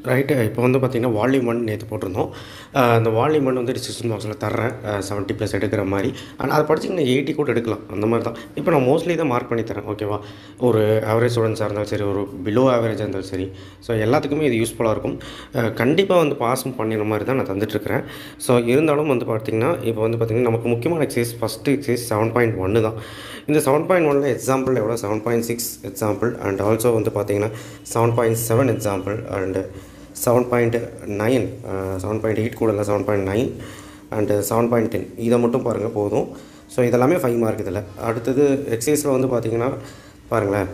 Right இப்போ வந்து பார்த்திங்கன்னா வால்யூம் ஒன் நேற்று போட்டிருந்தோம் அஹ் அந்த வால்யூம் ஒன் வந்து டிசிஷன் பாக்ஸில் தர்றேன் செவன்ட்டி ப்ளஸ் எடுக்கிற மாதிரி ஆனால் அதை படிச்சிங்கன்னா எயிட்டி கூட எடுக்கலாம் அந்த மாதிரி தான் இப்போ நான் மோஸ்ட்லி தான் மார்க் பண்ணி தரேன் ஓகேவா ஒரு ஆவரேஜ் ஸ்டூடெண்ட்ஸாக இருந்தாலும் சரி ஒரு பிலோ ஆவரேஜாக இருந்தாலும் சரி ஸோ எல்லாத்துக்குமே இது யூஸ்ஃபுல்லாக இருக்கும் கண்டிப்பாக வந்து பாஸும் பண்ணிடுற மாதிரி தான் நான் தந்துட்டுருக்கிறேன் ஸோ இருந்தாலும் வந்து பார்த்திங்கன்னா இப்போ வந்து பார்த்திங்கன்னா நமக்கு முக்கியமான exercise first exercise seven point ஒன்று தான் இந்த செவன் பாயிண்ட் ஒனில் எக்ஸாம்பிள் எவ்வளோ seven point six example and also வந்து பார்த்திங்கன்னா seven point seven example and seven point nine seven point eight கூட இல்லை seven point nine and seven point ten இதை மட்டும் பாருங்கள் போதும் ஸோ இதெல்லாமே ஃபைவ் மார்க் இதில் அடுத்தது எக்ஸசைஸில் வந்து பார்த்தீங்கன்னா பாருங்களேன்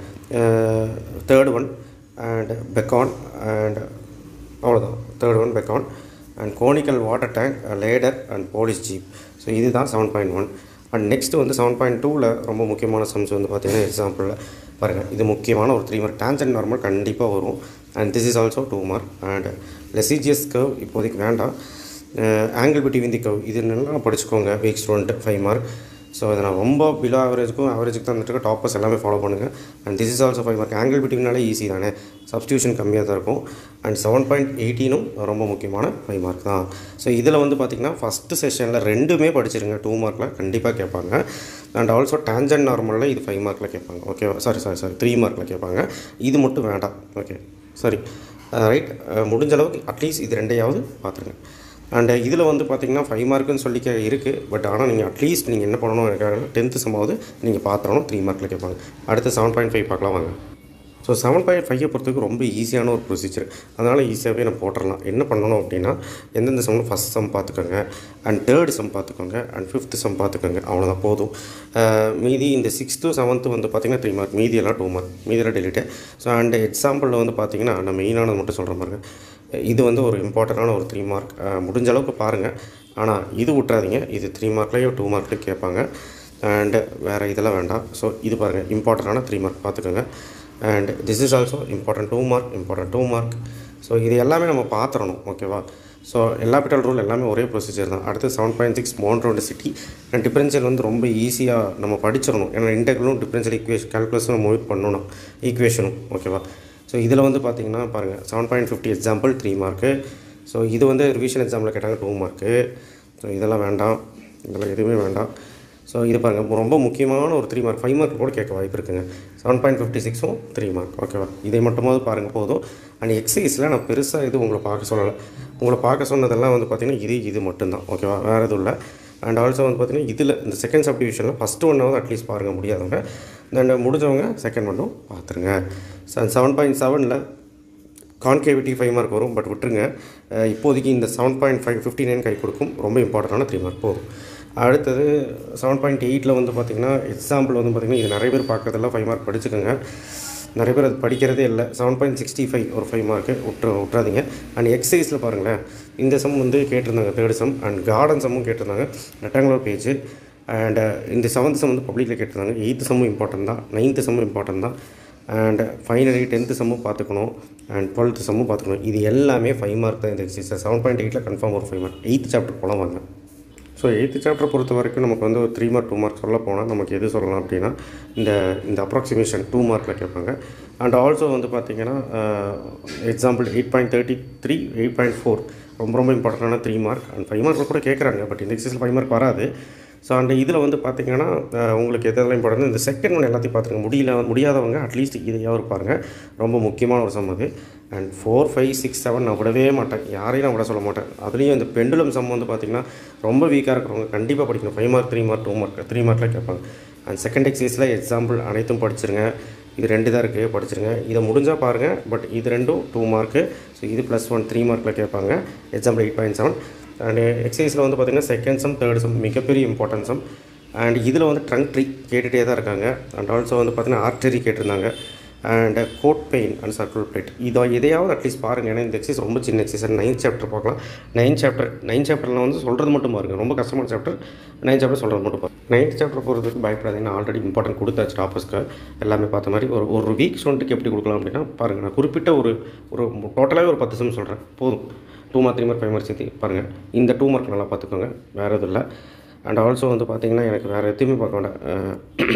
third one and beacon and அவ்வளோதான் third one beacon and conical water tank ladder and police jeep so இதுதான் seven point one and next வந்து செவன் பாயிண்ட் டூவில் ரொம்ப முக்கியமான சம்ஸ் வந்து பார்த்தீங்கன்னா எக்ஸாம்பிளில் பாருங்கள் இது முக்கியமான ஒரு த்ரீ மார்க் டேஞ்சன் நார்மல் கண்டிப்பாக வரும் and this is also two mark and லெசிஜியஸ் கர்வ் இப்போதைக்கு வேண்டாம் ஆங்கிள் பிட்வீன் தி கர்வ் இது நல்லா படிச்சுக்கோங்க weak student five mark so இதை நான் ரொம்ப பிலோ ஆவரேஜுக்கும் ஆவரேஜுக்கு தான் வந்துட்டு டாப்பர்ஸ் எல்லாமே ஃபாலோ பண்ணுங்கள் and this is also five mark angle பிட்வீனாலே ஈஸி தானே சப்ஸ்டியூஷன் கம்மியாக தான் இருக்கும் அண்ட் செவன் பாயிண்ட் எயிட்டீனும் ரொம்ப முக்கியமான ஃபைவ் மார்க் தான் ஸோ இதில் வந்து பார்த்திங்கன்னா ஃபஸ்ட்டு செஷனில் ரெண்டுமே படிச்சிருங்க டூ மார்க்கில் கண்டிப்பாக கேட்பாங்க அண்ட் ஆல்சோ டேஞ்சன் நார்மலில் இது ஃபைவ் மார்க்கில் கேட்பாங்க ஓகேவா சாரி சாரி சாரி த்ரீ மார்க்கில் கேட்பாங்க இது மட்டும் வேண்டாம் ஓகே சரி ரைட் முடிஞ்ச அளவுக்கு அட்லீஸ்ட் இது ரெண்டையாவது பார்த்துருங்க அண்ட் இதில் வந்து பார்த்தீங்கன்னா ஃபைவ் மார்க்குன்னு சொல்லிக்க இருக்குது பட் ஆனால் நீங்கள் அட்லீஸ்ட் நீங்கள் என்ன பண்ணணும் எனக்கு டென்த்து சமாவது நீங்கள் பார்த்துடணும் த்ரீ மார்க்கில் கேட்பாங்க அடுத்து செவன் பாயிண்ட் ஃபைவ் பார்க்கலாம் வாங்க ஸோ செவன் பாயிண்ட் ஃபைவை பொறுத்தவரைக்கும் ரொம்ப ஈஸியான ஒரு ப்ரொசீஜர் அதனால் ஈஸியாகவே நம்ம போட்டுடலாம் என்ன பண்ணணும் அப்படின்னா எந்தெந்த சம்மில் ஃபஸ்ட் சம் பார்த்துக்கோங்க அண்ட் தேர்டு சம் பார்த்துக்கோங்க அண்ட் ஃபிஃப்த்து சம் பார்த்துக்கோங்க அவ்வளோதான் போதும் அஹ் மீதி இந்த சிக்ஸ்த்து செவன்த்து வந்து பார்த்திங்கன்னா த்ரீ மார்க் மீதி எல்லாம் டூ மார்க் மீதியெல்லாம் டெலிட்டு ஸோ அண்ட் எக்ஸாம்பிளில் வந்து பார்த்திங்கன்னா நான் மெயினானது மட்டும் சொல்கிற பாருங்க இது வந்து ஒரு இம்பார்ட்டண்ட்டான ஒரு த்ரீ மார்க் முடிஞ்ச அளவுக்கு பாருங்கள் ஆனால் இது விட்றாதீங்க இது த்ரீ மார்க்லேயும் டூ மார்க்லேயும் கேட்பாங்க அண்டு வேறு இதெல்லாம் வேண்டாம் ஸோ இது பாருங்கள் இம்பார்ட்டண்ட்டான த்ரீ மார்க் பார்த்துக்கோங்க and this is also important two mark important two mark so இது எல்லாமே நம்ம பார்த்துடணும் ஓகேவா ஸோ எல்லா பிட்டல் ரூல் எல்லாமே ஒரே ப்ரொசீஜர் தான் அடுத்து செவன் பாயிண்ட் சிக்ஸ் மோன்ரோட சிட்டி அண்ட் டிஃபரன்ஷியல் வந்து ரொம்ப ஈஸியாக நம்ம படிச்சிடணும் ஏன்னா இன்டெக்ரலும் டிஃபரன்ஷியல் ஈக்குவேஷன் கால்குலேஷன் நம்ம மூவ் பண்ணணும் ஈக்குவேஷனும் ஓகேவா ஸோ இதில் வந்து பார்த்தீங்கன்னா பாருங்கள் seven point fifty example three mark so இது வந்து ரிவிஷன் எக்ஸாமில் கேட்டாங்க டூ மார்க்கு ஸோ இதெல்லாம் வேண்டாம் இதெல்லாம் எதுவுமே வேண்டாம் ஸோ இது பாருங்கள் ரொம்ப முக்கியமான ஒரு த்ரீ மார்க் ஃபைவ் மார்க் கூட கேட்க வாய்ப்பு இருக்குங்க செவன் பாயிண்ட் ஃபிஃப்டி சிக்ஸும் த்ரீ மார்க் ஓகேவா இதை மட்டுமாவது பாருங்கள் போதும் அண்ட் எக்ஸசைஸில் நான் பெருசாக இது உங்களை பார்க்க சொல்லலை உங்களை பார்க்க சொன்னதெல்லாம் வந்து பார்த்திங்கன்னா இது இது மட்டும்தான் ஓகேவா வேறு எதுவும் இல்லை அண்ட் ஆல்சோ வந்து பார்த்திங்கன்னா இதில் இந்த செகண்ட் சப்டிவிஷனில் ஃபஸ்ட்டு ஒன்றாவது அட்லீஸ்ட் பாருங்கள் முடியாதவங்க தென் முடிஞ்சவங்க செகண்ட் ஒன்றும் பார்த்துருங்க செவன் பாயிண்ட் செவனில் கான்கேவிட்டி ஃபைவ் மார்க் வரும் பட் விட்டுருங்க அஹ் இப்போதைக்கு இந்த seven point five fifty nine கை கொடுக்கும் ரொம்ப இம்பார்ட்டண்டான த்ரீ மார்க் போகும் அடுத்தது செவன் பாயிண்ட் எயிட்டில் வந்து பார்த்திங்கன்னா எக்ஸாம்பிள் வந்து பார்த்திங்கன்னா இது நிறைய பேர் பார்க்குறதெல்லாம் ஃபைவ் மார்க் படிச்சுக்கோங்க நிறைய பேர் அது படிக்கிறதே இல்லை செவன் பாயிண்ட் சிக்ஸ்டி ஃபைவ் ஒரு ஃபைவ் மார்க்கு விட்டு விட்றாதீங்க அண்ட் எக்ஸசைஸில் பாருங்களேன் இந்த சம் வந்து கேட்டிருந்தாங்க தேர்ட் சம் அண்ட் கார்டன் சம்மும் கேட்டிருந்தாங்க ரெக்டாங்குலர் பேஜ் அண்ட் இந்த செவன்த் சம் வந்து பப்ளிக்கில் கேட்டிருந்தாங்க எயித்து சம்மும் இம்பார்ட்டன்ட் தான் நைன்த்து சம்மும் இம்பார்ட்டன்ட் தான் அண்ட் ஃபைனலி டென்த்து சம்மும் பார்த்துக்கணும் அண்ட் டுவெல்த்து சம்மும் பார்த்துக்கணும் இது எல்லாமே ஃபைவ் மார்க் தான் இந்த எக்ஸசைஸ் செவன் பாயிண்ட் எயிட்டில் கன்ஃபார்ம் ஒரு ஃபைவ் மார்க் எயித்து சாப்டர் போலாம் வாங்க ஸோ எயித்து சாப்டர் பொறுத்த வரைக்கும் நமக்கு வந்து ஒரு த்ரீ மார்க் டூ மார்க் சொல்ல போனால் நமக்கு எது சொல்லலாம் அப்படின்னா இந்த இந்த அப்ராக்சிமேஷன் டூ மார்க்கில் கேட்பாங்க அண்ட் ஆல்சோ வந்து பார்த்தீங்கன்னா example eight point thirty three eight point four ரொம்ப ரொம்ப இம்பார்ட்டண்டான three mark and five mark கூட கேட்குறாங்க பட் இந்த எக்ஸஸில் ஃபைவ் மார்க் வராது ஸோ அந்த இதில் வந்து பார்த்தீங்கன்னா அஹ், உங்களுக்கு எதெல்லாம் இம்பார்ட்டன் இந்த செகண்ட் ஒன் எல்லாத்தையும் பார்த்துருங்க முடியல முடியாதவங்க அட்லீஸ்ட் இதையாவது பாருங்கள் ரொம்ப முக்கியமான ஒரு சம் அது and four five six seven நான் விடவே மாட்டேன் யாரையும் நான் விட சொல்ல மாட்டேன் அதுலேயும் இந்த பெண்டுலம் சம் வந்து பார்த்திங்கன்னா ரொம்ப வீக்காக இருக்கிறவங்க கண்டிப்பாக படிக்கணும் five mark three mark two mark three மார்க்கில் கேட்பாங்க அண்ட் செகண்ட் எக்ஸைஸில் எக்ஸாம்பிள் அனைத்தும் படிச்சிருங்க இது ரெண்டு தான் இருக்குது படிச்சிருங்க இதை முடிஞ்சால் பாருங்கள் பட் இது ரெண்டும் டூ மார்க்கு ஸோ இது ப்ளஸ் ஒன் த்ரீ மார்க்கில் கேட்பாங்க example eight point seven and எக்ஸசைஸில் வந்து பார்த்திங்கன்னா செகண்ட் சம் தேர்ட் சம் மிகப்பெரிய இம்பார்ட்டன்ட் சம் அண்ட் இதில் வந்து ட்ரங்க் ட்ரீ கேட்டுகிட்டே தான் இருக்காங்க அண்ட் ஆல்சோ வந்து பார்த்திங்கன்னா ஆர்டரி கேட்டிருந்தாங்க அண்ட் கோட் பெயின் அண்ட் சர்க்குலர் பிளேட் இதோ எதையாவது அட்லீஸ்ட் பாருங்கள் ஏன்னா இந்த எக்ஸசைஸ் ரொம்ப சின்ன எக்ஸசைஸ் நைன் சாப்டர் பார்க்கலாம் நைன் சாப்டர் நைன் சாப்டரில் வந்து சொல்கிறது மட்டும் பாருங்கள் ரொம்ப கஷ்டமான சாப்டர் நைன் சாப்டர் சொல்கிறது மட்டும் பாருங்க நைன்த் சாப்டர் போகிறதுக்கு பயப்படாதீங்க ஆல்ரெடி இம்பார்ட்டன்ட் கொடுத்தாச்சு டாப்பர்ஸ்க்கு எல்லாமே பார்த்த மாதிரி ஒரு ஒரு வீக் ஸ்டூடெண்ட்டுக்கு எப்படி கொடுக்கலாம் அப்படின்னா பாருங்கள் நான் குறிப்பிட்ட ஒரு ஒரு டோட்டலாகவே ஒரு பத்து சம் சொல்கிறேன் போதும் two mark three mark five mark சேர்த்து பாருங்கள் இந்த டூ மார்க் நல்லா பார்த்துக்கோங்க வேறு எதுவும் இல்லை அண்ட் ஆல்சோ வந்து பார்த்தீங்கன்னா எனக்கு வேறு எதுவுமே பார்க்க வேண்டாம் அஹ்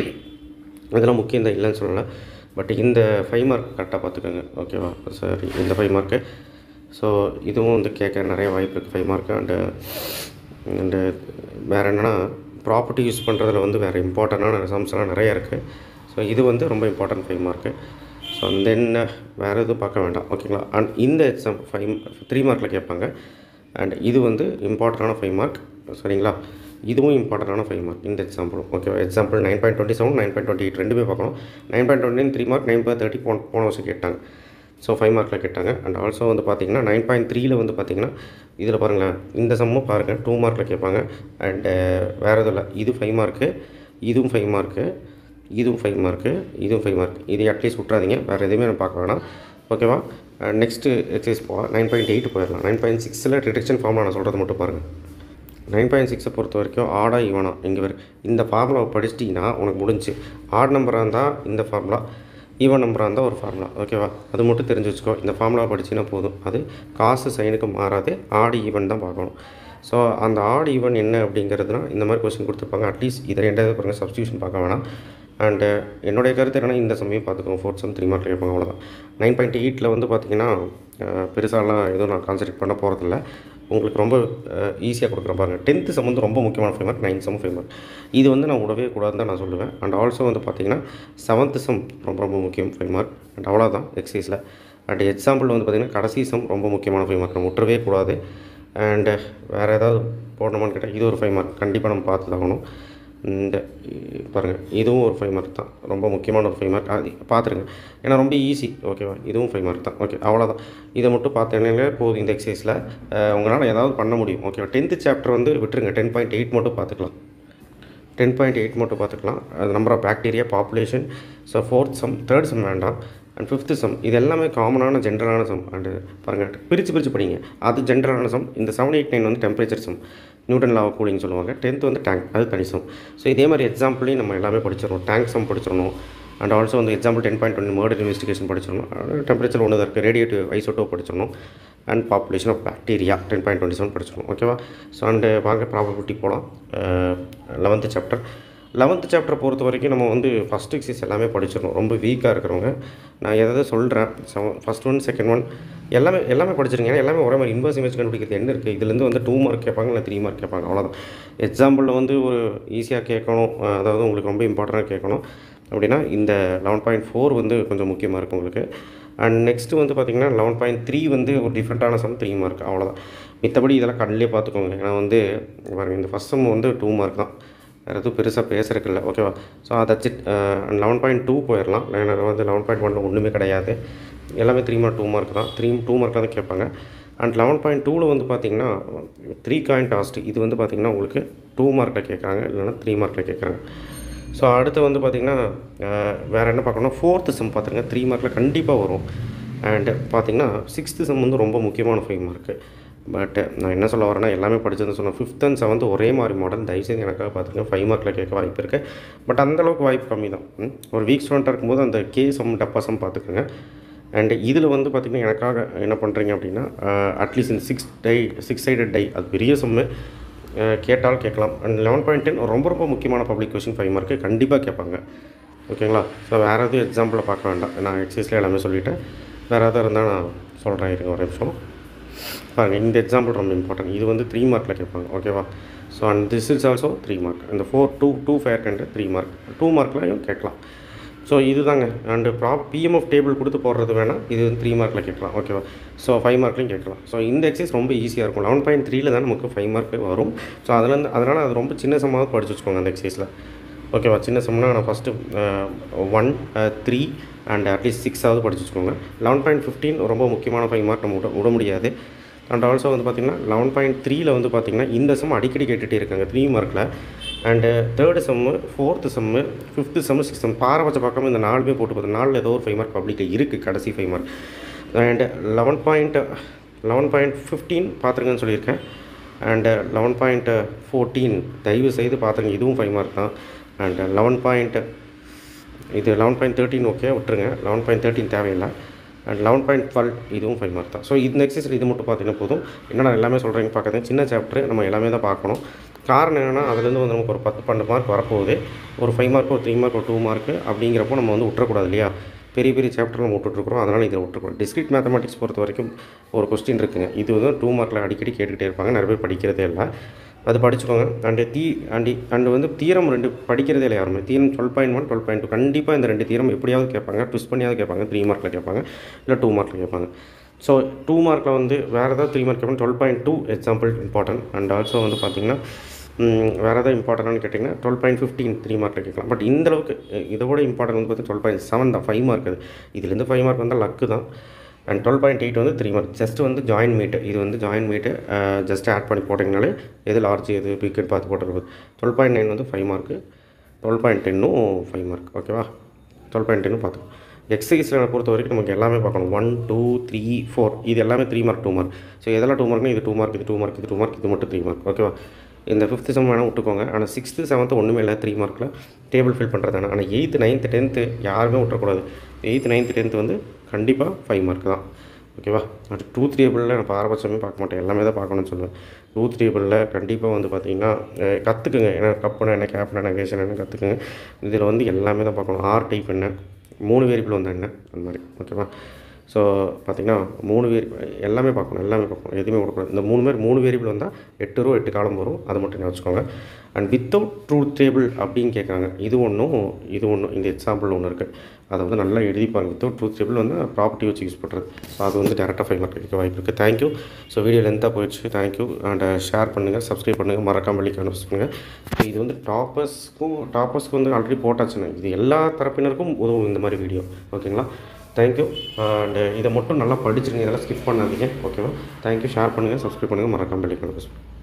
இதெல்லாம் முக்கியம் தான் இல்லைன்னு சொல்லலை பட் இந்த ஃபைவ் மார்க் கரெக்டாக பார்த்துக்கோங்க ஓகேவா சரி இந்த ஃபைவ் மார்க்கு ஸோ இதுவும் வந்து கேட்க நிறைய வாய்ப்பு இருக்குது ஃபைவ் மார்க் அண்டு அண்டு வேறு என்னென்னா ப்ராப்பர்ட்டி யூஸ் பண்ணுறதுல வந்து வேறு இம்பார்ட்டண்டான ரிசம்ஸ்லாம் நிறைய இருக்குது ஸோ இது வந்து ரொம்ப important five mark so then வேறு எதுவும் பார்க்க வேண்டாம் ஓகேங்களா அண்ட் இந்த எக்ஸாம் ஃபைவ் த்ரீ மார்க்கில் கேட்பாங்க அண்ட் இது வந்து இம்பார்ட்டண்டான ஃபைவ் மார்க் சரிங்களா இதுவும் இம்பார்ட்டண்டான ஃபைவ் மார்க் இந்த எக்ஸாம்பிளும் ஓகேவா example nine point twenty seven nine point twenty eight ரெண்டுமே பார்க்கணும் nine point twenty three mark nine point thirty போன போன வருஷம் கேட்டாங்க ஸோ ஃபைவ் மார்க்கில் கேட்டாங்க அண்ட் ஆல்சோ வந்து பார்த்தீங்கன்னா நைன் பாயிண்ட் த்ரீல வந்து பார்த்தீங்கன்னா இதில் பாருங்களேன் இந்த சம்மும் பாருங்கள் டூ மார்க்கில் கேட்பாங்க அண்டு வேறு எதுவும் இல்லை இது ஃபைவ் மார்க்கு இதுவும் ஃபைவ் மார்க்கு இதுவும் ஃபைவ் மார்க்கு இதுவும் ஃபைவ் மார்க் இது அட்லீஸ்ட் விட்றாதீங்க வேறு எதுவுமே நான் பார்க்க வேணாம் ஓகேவா நெக்ஸ்ட்டு எக்ஸைஸ் போகலாம் நைன் பாயிண்ட் எயிட் போயிடலாம் நைன் பாயிண்ட் சிக்ஸில் டிடெக்ஷன் ஃபார்முலா நான் சொல்கிறது மட்டும் பாருங்கள் நைன் பாயிண்ட் சிக்ஸை பொறுத்த வரைக்கும் ஆடா ஈவனா இங்கே வரும் இந்த ஃபார்முலாவை படிச்சிட்டிங்கன்னா உனக்கு முடிஞ்சு ஆட் நம்பராக இருந்தால் இந்த ஃபார்முலா ஈவன் நம்பராக இருந்தால் ஒரு ஃபார்முலா ஓகேவா அது மட்டும் தெரிஞ்சு வச்சுக்கோ இந்த ஃபார்முலா படிச்சின்னா போதும் அது காசு சைனுக்கு மாறாது ஆடு ஈவன் தான் பார்க்கணும் ஸோ அந்த ஆட் ஈவன் என்ன அப்படிங்கிறதுனா இந்த மாதிரி கொஸ்டின் கொடுத்துருப்பாங்க அட்லீஸ்ட் இதை ரெண்டாவது பாருங்கள் சப்ஸ்டியூஷன் பார்க்க வேணாம் அண்டு என்னுடைய கருத்து என்னென்னா இந்த சமயம் பார்த்துக்கோங்க ஃபோர்த் சம் த்ரீ மார்க்கில் கேட்பாங்க அவ்வளோதான் நைன் பாயிண்ட் எயிட்டில் வந்து பார்த்தீங்கன்னா பெருசாலாம் எதுவும் நான் கான்சன்ட்ரேட் பண்ண போகிறதில்ல உங்களுக்கு ரொம்ப ஈஸியாக கொடுக்குற பாருங்க டென்த்து சம் வந்து ரொம்ப முக்கியமான five mark ninth sum five mark இது வந்து நான் விடவே கூடாதுன்னு தான் நான் சொல்லுவேன் அண்ட் ஆல்சோ வந்து பார்த்தீங்கன்னா செவன்த்து சம் ரொம்ப ரொம்ப முக்கியம் ஃபைவ் மார்க் அண்ட் அவ்வளோதான் எக்ஸைஸில் அண்ட் எக்ஸாம்பிள் வந்து பார்த்திங்கன்னா கடைசி சம் ரொம்ப முக்கியமான ஃபைவ் மார்க் நம்ம விட்டுறவே கூடாது அண்டு வேறு ஏதாவது போடணுமான்னு கேட்டால் இது ஒரு ஃபைவ் மார்க் கண்டிப்பாக நம்ம பார்த்து தான் ஆகணும் இந்த பாருங்கள் இதுவும் ஒரு ஃபைவ் மார்க் தான் ரொம்ப முக்கியமான ஒரு ஃபைவ் மார்க் அது பார்த்துருங்க ஏன்னா ரொம்ப ஈஸி ஓகேவா இதுவும் ஃபைவ் மார்க் தான் ஓகே அவ்வளோதான் இதை மட்டும் பார்த்தீங்கன்னா போதும் இந்த எக்ஸசைஸில் உங்களால் ஏதாவது பண்ண முடியும் ஓகேவா டென்த்து சாப்டர் வந்து விட்டுருங்க டென் பாயிண்ட் எயிட் மட்டும் பார்த்துக்கலாம் டென் பாயிண்ட் எயிட் மட்டும் பார்த்துக்கலாம் அது number of bacteria population so fourth sum third sum வேண்டாம் அண்ட் ஃபிஃப்த்து சம் இது எல்லாமே காமனான ஜென்ரலான சம் அண்டு பாருங்கள் பிரித்து பிரித்து படிங்க அது ஜென்ரலான சம் இந்த செவன் எயிட் நைன் வந்து temperature sum Newton law cooling சொல்லுவாங்க டென்த் வந்து டேங்க் அது தனி சம் ஸோ இதே மாதிரி எக்ஸாம்பிளையும் நம்ம எல்லாமே படிச்சிடணும் டேங்க் சம் படிச்சிடணும் அண்ட் ஆல்சோ வந்து example ten point twenty murder investigation படிச்சிடணும் டெம்பரேச்சர் ஒன்று தான் இருக்குது ரேடியேட்டிவ் ஐசோட்டோ படிச்சிடணும் and population of bacteria ten point twenty seven படிச்சிடணும் ஓகேவா ஸோ அண்டு வாங்க ப்ராபபிலிட்டி போகலாம் லெவன்த்து சாப்டர் லெவன்த்து சாப்டர் பொறுத்த வரைக்கும் நம்ம வந்து ஃபஸ்ட் எக்ஸைஸ் எல்லாமே படிச்சிடணும் ரொம்ப வீக்காக இருக்கிறவங்க நான் எதாவது சொல்கிறேன் ஃபஸ்ட் ஒன் செகண்ட் ஒன் எல்லாமே எல்லாமே படிச்சிருங்க ஏன்னா எல்லாமே ஒரே மாதிரி இன்வர்ஸ் இமேஜ் கண்டுபிடிக்கிறது என்ன இருக்குது இதுலேருந்து வந்து டூ மார்க் கேட்பாங்க இல்லை த்ரீ மார்க் கேட்பாங்க அவ்வளோதான் எக்ஸாம்பிளில் வந்து ஒரு ஈஸியாக கேட்கணும் அதாவது உங்களுக்கு ரொம்ப இம்பார்ட்டண்ட்டாக கேட்கணும் அப்படின்னா இந்த லெவன் பாயிண்ட் ஃபோர் வந்து கொஞ்சம் முக்கியமாக இருக்கும் உங்களுக்கு அண்ட் நெக்ஸ்ட்டு வந்து பார்த்திங்கன்னா லெவன் பாயிண்ட் த்ரீ வந்து ஒரு டிஃப்ரெண்ட்டான சம் த்ரீ மார்க் அவ்வளோதான் மித்தபடி இதெல்லாம் கண்ணிலே பார்த்துக்கோங்க ஏன்னா வந்து பாருங்கள் இந்த ஃபஸ்ட் சம் வந்து டூ மார்க் தான் வேறு எதுவும் பெருசாக பேசுறதுக்கு இல்லை ஓகேவா so that's it eleven point two போயிடலாம் ஏன்னா வந்து லெவன் பாயிண்ட் ஒன்ல ஒன்றுமே கிடையாது எல்லாமே த்ரீ மார்க் டூ மார்க் தான் த்ரீ டூ மார்க் தான் கேட்பாங்க அண்ட் லெவன் பாயிண்ட் டூவில் வந்து பார்த்தீங்கன்னா த்ரீ காயின் டாஸ்ட் இது வந்து பார்த்திங்கன்னா உங்களுக்கு டூ மார்க்கில் கேட்குறாங்க இல்லைன்னா த்ரீ மார்க்கில் கேட்குறாங்க ஸோ அடுத்து வந்து பார்த்திங்கன்னா வேறு என்ன பார்க்கணும் ஃபோர்த்து சம் பார்த்துருங்க த்ரீ மார்க்கில் கண்டிப்பாக வரும் அண்டு பார்த்திங்கன்னா சிக்ஸ்த்து சம் வந்து ரொம்ப முக்கியமான ஃபைவ் மார்க்கு பட் நான் என்ன சொல்ல வரேன்னா எல்லாமே படிச்சது சொன்னேன் ஃபிஃப்த் அண்ட் செவன்த் ஒரே மாதிரி மாடல் தயவுசெய்து எனக்காக பார்த்துருங்க ஃபைவ் மார்க்கில் கேட்க வாய்ப்பு இருக்குது பட் அந்தளவுக்கு வாய்ப்பு கம்மி தான் ம். ஒரு வீக் ஸ்டூடெண்ட்டாக இருக்கும்போது அந்த கே சம் டப்பா சம் பார்த்துக்கோங்க அண்ட் இதில் வந்து பார்த்திங்கன்னா எனக்காக என்ன பண்ணுறீங்க அப்படின்னா அட்லீஸ்ட் இந்த six die six sided die அது பெரிய சம்மு கேட்டால் கேட்கலாம் அண்ட் லெவன் பாயிண்ட் டென் ரொம்ப ரொம்ப முக்கியமான பப்ளிக் கொஷின் ஃபைவ் மார்க்கு கண்டிப்பாக கேட்பாங்க ஓகேங்களா ஸோ வேறு எதுவும் எக்ஸாம்பிளில் பார்க்க வேண்டாம் நான் எக்ஸைஸில் எல்லாமே சொல்லிட்டேன் வேறு எதாவது இருந்தால் நான் சொல்கிறேன் இருங்க ஒரு நிமிஷம் பாருங்கள் இந்த எக்ஸாம்பிள் ரொம்ப இம்பார்ட்டன்ட் இது வந்து த்ரீ மார்க்கில் கேட்பாங்க ஓகேவா so and this is also three mark இந்த ஃபோர் டூ டூ ஃபேர் கண்டு த்ரீ மார்க் டூ மார்க்லையும் கேட்கலாம் ஸோ இதுதாங்க அண்டு ப்ராப் பிஎம்எஃப் டேபிள் கொடுத்து போடுறது வேணால் இது வந்து த்ரீ மார்க்கில் கேட்கலாம் ஓகேவா ஸோ ஃபைவ் மார்க்லையும் கேட்கலாம் ஸோ இந்த எக்ஸைஸ் ரொம்ப ஈஸியாக இருக்கும் லெவன் பாயிண்ட் த்ரீல தான் நமக்கு ஃபைவ் மார்க் வரும் ஸோ அதுலேருந்து அதனால் அது ரொம்ப சின்ன சம்மாவது படிச்சு வச்சுக்கோங்க அந்த எக்ஸைஸில் ஓகேவா சின்ன சம்னா நான் first one three and at least சிக்ஸாவது படிச்சு வச்சுக்கோங்க லெவன் பாயிண்ட் ஃபிஃப்டீன் ரொம்ப முக்கியமான ஃபைவ் மார்க் நம்ம விட விட முடியாது அண்ட் ஆல்சோ வந்து பார்த்திங்கன்னா லெவன் பாயிண்ட் த்ரீல வந்து பார்த்திங்கன்னா இந்த சம் அடிக்கடி கேட்டுகிட்டே இருக்காங்க த்ரீ மார்க்கில் and third sum fourth sum fifth sum six sum பாரபட்ச பார்க்காம இந்த நாலுமே போட்டு பார்த்து நாலில் ஏதோ ஒரு ஃபைவ் மார்க் பப்ளிக்கில் இருக்குது கடைசி five mark and eleven point eleven point fifteen பார்த்துருங்கன்னு சொல்லியிருக்கேன் அண்டு லெவன் பாயிண்ட் ஃபோர்டீன் தயவு செய்து பார்த்துருங்க இதுவும் ஃபைவ் மார்க் தான் அண்ட் லெவன் பாயிண்ட் இது லெவன் பாயிண்ட் தேர்ட்டின் ஓகே விட்டுருங்க லெவன் பாயிண்ட் தேர்ட்டின் தேவையில்லை அண்ட் லெவன் பாயிண்ட் டுவெல் இதுவும் ஃபைவ் மார்க் தான் ஸோ இந்த எக்ஸசைஸ் இது மட்டும் பார்த்தீங்கன்னா போதும் என்னடா எல்லாமே சொல்கிறீங்க பார்க்காத சின்ன சாப்டர் நம்ம எல்லாமே தான் பார்க்கணும் காரணம் என்னென்னா அதுலேருந்து வந்து நமக்கு ஒரு பத்து பன்னெண்டு மார்க் வரப்போகுது ஒரு ஃபைவ் மார்க் ஒரு த்ரீ மார்க் ஒரு டூ மார்க் அப்படிங்கிறப்போ நம்ம வந்து விட்டுறக்கூடாது இல்லையா பெரிய பெரிய சாப்டர் நம்ம விட்டுட்ருக்குறோம் அதனால் இதை விட்டுருக்கோம் டிஸ்கிரிட் மேத்தமெட்டிக்ஸ் பொறுத்த வரைக்கும் ஒரு கொஸ்டின் இருக்குங்க இது வந்து டூ மார்க்கில் அடிக்கடி கேட்டுக்கிட்டே இருப்பாங்க நிறைய பேர் படிக்கிறதே இல்லை அது படிச்சுக்கோங்க அண்டு தீ அண்டி அண்டு வந்து தீரம் ரெண்டு படிக்கிறதே இல்லை யாருமே theorem twelve point one twelve point two கண்டிப்பாக இந்த ரெண்டு தீரம் எப்படியாவது கேட்பாங்க ட்விஸ்ட் பண்ணியாவது கேட்பாங்க த்ரீ மார்க்கில் கேட்பாங்க இல்லை டூ மார்க்கில் கேட்பாங்க ஸோ டூ மார்க்கில் வந்து வேறு ஏதாவது த்ரீ மார்க் கேட்பாங்க twelve point two example important and also வந்து பார்த்திங்கன்னா வேறு ஏதாவது இம்பார்ட்டன்ட்னு கேட்டிங்கன்னா டுவெல் பாயிண்ட் ஃபிஃப்டீன் த்ரீ மார்க்கில் கேட்கலாம் பட் இந்த அளவுக்கு இதோட இம்பார்ட்டன்ட் வந்து பார்த்தீங்கன்னா டுவெல் பாயிண்ட் செவன் தான் ஃபைவ் மார்க் அது இதுலேருந்து ஃபைவ் மார்க் வந்தால் லக்கு தான் அண்ட் டுவெல் பாயிண்ட் எயிட் வந்து த்ரீ மார்க் ஜஸ்ட் வந்து ஜாயின் மீட்டு இது வந்து ஜாயின் மீட்டு ஜஸ்ட் ஆட் பண்ணி போட்டிங்கனாலே எது லார்ஜ் எது பிக்கெட் பார்த்து போட்டுருக்குது டுவெல் பாயிண்ட் நைன் வந்து ஃபைவ் மார்க்கு டுவெல் பாயிண்ட் டென்னும் ஃபைவ் மார்க் ஓகேவா டுவெல் பாயிண்ட் டென்னும் பார்த்துக்கோ எக்ஸசைஸில் பொறுத்த வரைக்கும் நமக்கு எல்லாமே பார்க்கணும் ஒன் டூ த்ரீ ஃபோர் இது எல்லாமே three mark two mark so எதெல்லாம் டூ மார்க்னா இது டூ மார்க் இது டூ மார்க் இது டூ மார்க் இது மட்டும் த்ரீ மார்க் ஓகேவா இந்த ஃபிஃப்த்து செம் வேணால் விட்டுக்கோங்க ஆனால் சிக்ஸ்த்து செவன்த்து ஒன்றுமே இல்லை த்ரீ மார்க்கில் டேபிள் ஃபில் பண்ணுறதான ஆனால் எயித்து நைன்த்து டென்த்து யாருமே விட்டுறக்கூடாது எயித்து நைன்த்து டென்த்து வந்து கண்டிப்பாக ஃபைவ் மார்க் தான் ஓகேவா அது டூத் டேபிளில் நான் பாரபட்சமே பார்க்க மாட்டேன் எல்லாமே தான் பார்க்கணும்னு சொல்லுவேன் டூத் டேபிளில் கண்டிப்பாக வந்து பார்த்தீங்கன்னா கற்றுக்குங்க ஏன்னா கப்புனா என்ன கேப்னா என்ன கேஷன் என்ன கற்றுக்குங்க இதில் வந்து எல்லாமே தான் பார்க்கணும் ஆர் டைப் என்ன மூணு வேரியபிள் வந்து என்ன அந்த மாதிரி ஓகேவா ஸோ பார்த்திங்கன்னா மூணு வேரி எல்லாமே பார்க்கணும் எல்லாமே பார்க்கணும் எதுவுமே விடக்கூடாது இந்த மூணு பேர் மூணு வேரியபிள் வந்தால் எட்டு ரூபா எட்டு காலம் வரும் அதை மட்டும் நான் வச்சுக்கோங்க அண்ட் வித்தவுட் ட்ரூத் டேபிள் அப்படின்னு கேட்குறாங்க இது ஒன்றும் இது ஒன்றும் இந்த எக்ஸாம்பிள் ஒன்று இருக்குது அதை வந்து நல்லா எழுதிப்பாங்க வித்தவுட் ட்ரூத் டேபிள் வந்து ப்ராப்பர்ட்டி வச்சு யூஸ் பண்ணுறது ஸோ அது வந்து டேரெக்டாக ஃபைவ் மார்க் கிடைக்க வாய்ப்பு இருக்குது தேங்க்யூ ஸோ வீடியோ லென்த்தாக போயிடுச்சு தேங்க்யூ அண்ட் ஷேர் பண்ணுங்கள் சப்ஸ்கிரைப் பண்ணுங்கள் மறக்காம வெளிக்கு அனுப்பிச்சுங்க இது வந்து டாப்பர்ஸ்க்கும் டாப்பர்ஸ்க்கு வந்து ஆல்ரெடி போட்டாச்சுன்னு இது எல்லா தரப்பினருக்கும் உதவும் இந்த மாதிரி வீடியோ ஓகேங்களா தேங்க்யூ அண்ட் இதை மட்டும் நல்லா படிச்சிருங்க இதெல்லாம் ஸ்கிப் பண்ணாதீங்க ஓகேவா தேங்க்யூ ஷேர் பண்ணுங்கள் சப்ஸ்கிரைப் பண்ணுங்கள் மறக்காம வெளிக்கு அனுப்பிச்சுங்க